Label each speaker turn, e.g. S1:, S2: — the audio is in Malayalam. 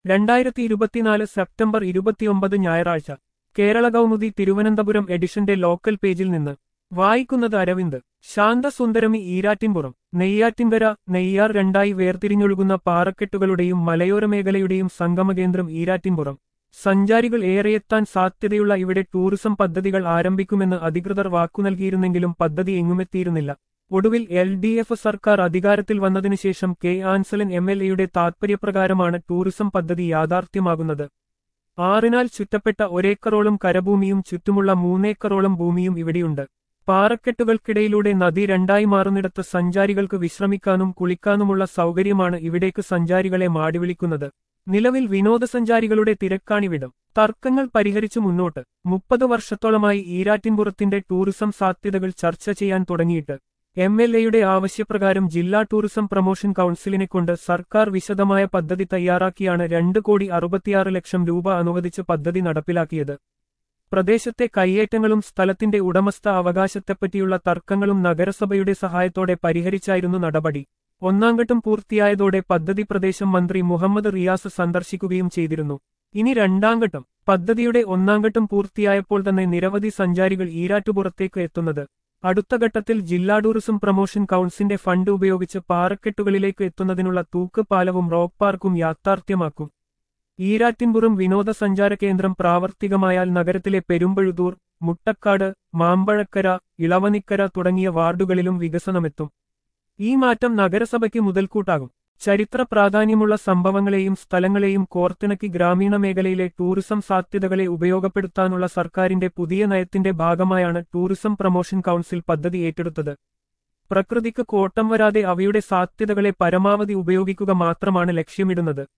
S1: രണ്ടായിരത്തി ഇരുപത്തിനാല് സെപ്റ്റംബർ ഇരുപത്തിയൊമ്പത് ഞായറാഴ്ച കേരള കൗമുദി തിരുവനന്തപുരം എഡിഷന്റെ ലോക്കൽ പേജിൽ നിന്ന് വായിക്കുന്നത് അരവിന്ദ് ശാന്തസുന്ദരമി ഈരാറ്റിൻപുറം നെയ്യാറ്റിൻകര നെയ്യാർ രണ്ടായി വേർതിരിഞ്ഞൊഴുകുന്ന പാറക്കെട്ടുകളുടെയും മലയോര മേഖലയുടെയും സംഗമകേന്ദ്രം ഈരാറ്റിൻപുറം സഞ്ചാരികൾ ഏറെയെത്താൻ സാധ്യതയുള്ള ഇവിടെ ടൂറിസം പദ്ധതികൾ ആരംഭിക്കുമെന്ന് അധികൃതർ വാക്കു നൽകിയിരുന്നെങ്കിലും പദ്ധതി എങ്ങുമെത്തിയിരുന്നില്ല ഒടുവിൽ എൽ ഡി എഫ് സർക്കാർ അധികാരത്തിൽ വന്നതിനുശേഷം കെ ആൻസലൻ എം എൽ എയുടെ താത്പര്യപ്രകാരമാണ് ടൂറിസം പദ്ധതി യാഥാർത്ഥ്യമാകുന്നത് ആറിനാൽ ചുറ്റപ്പെട്ട ഒരേക്കറോളം കരഭൂമിയും ചുറ്റുമുള്ള മൂന്നേക്കറോളം ഭൂമിയും ഇവിടെയുണ്ട് പാറക്കെട്ടുകൾക്കിടയിലൂടെ നദി രണ്ടായി മാറുന്നിടത്ത് സഞ്ചാരികൾക്ക് വിശ്രമിക്കാനും കുളിക്കാനുമുള്ള സൗകര്യമാണ് ഇവിടേക്ക് സഞ്ചാരികളെ മാടിവിളിക്കുന്നത് നിലവിൽ വിനോദസഞ്ചാരികളുടെ തിരക്കാണിവിടം തർക്കങ്ങൾ പരിഹരിച്ചു മുന്നോട്ട് മുപ്പത് വർഷത്തോളമായി ഈരാറ്റിൻപുറത്തിന്റെ ടൂറിസം സാധ്യതകൾ ചർച്ച ചെയ്യാൻ തുടങ്ങിയിട്ട് എം എൽ എയുടെ ആവശ്യപ്രകാരം ജില്ലാ ടൂറിസം പ്രൊമോഷൻ കൗൺസിലിനെ കൊണ്ട് സർക്കാർ വിശദമായ പദ്ധതി തയ്യാറാക്കിയാണ് രണ്ട് കോടി അറുപത്തിയാറ് ലക്ഷം രൂപ അനുവദിച്ച് പദ്ധതി നടപ്പിലാക്കിയത് പ്രദേശത്തെ കയ്യേറ്റങ്ങളും സ്ഥലത്തിന്റെ ഉടമസ്ഥ അവകാശത്തെപ്പറ്റിയുള്ള തർക്കങ്ങളും നഗരസഭയുടെ സഹായത്തോടെ പരിഹരിച്ചായിരുന്നു നടപടി ഒന്നാംഘട്ടം പൂർത്തിയായതോടെ പദ്ധതി പ്രദേശം മന്ത്രി മുഹമ്മദ് റിയാസ് സന്ദർശിക്കുകയും ചെയ്തിരുന്നു ഇനി രണ്ടാംഘട്ടം പദ്ധതിയുടെ ഒന്നാംഘട്ടം പൂർത്തിയായപ്പോൾ തന്നെ നിരവധി സഞ്ചാരികൾ ഈരാറ്റുപുറത്തേക്ക് എത്തുന്നത് അടുത്ത ഘട്ടത്തിൽ ജില്ലാ ടൂറിസം പ്രൊമോഷൻ കൗൺസിലിന്റെ ഫണ്ട് ഉപയോഗിച്ച് പാറക്കെട്ടുകളിലേക്ക് എത്തുന്നതിനുള്ള തൂക്ക് പാലവും റോക്ക് പാർക്കും യാഥാർത്ഥ്യമാക്കും ഈരാറ്റിൻപുറം വിനോദസഞ്ചാര കേന്ദ്രം പ്രാവർത്തികമായാൽ നഗരത്തിലെ പെരുമ്പഴുതൂർ മുട്ടക്കാട് മാമ്പഴക്കര ഇളവനിക്കര തുടങ്ങിയ വാർഡുകളിലും വികസനമെത്തും ഈ മാറ്റം നഗരസഭയ്ക്ക് മുതൽക്കൂട്ടാകും ചരിത്ര പ്രാധാന്യമുള്ള സംഭവങ്ങളെയും സ്ഥലങ്ങളെയും കോർത്തിണക്കി ഗ്രാമീണ മേഖലയിലെ ടൂറിസം സാധ്യതകളെ ഉപയോഗപ്പെടുത്താനുള്ള സർക്കാരിന്റെ പുതിയ നയത്തിന്റെ ഭാഗമായാണ് ടൂറിസം പ്രൊമോഷൻ കൗൺസിൽ പദ്ധതി ഏറ്റെടുത്തത് പ്രകൃതിക്ക് കോട്ടം വരാതെ അവയുടെ സാധ്യതകളെ പരമാവധി ഉപയോഗിക്കുക മാത്രമാണ് ലക്ഷ്യമിടുന്നത്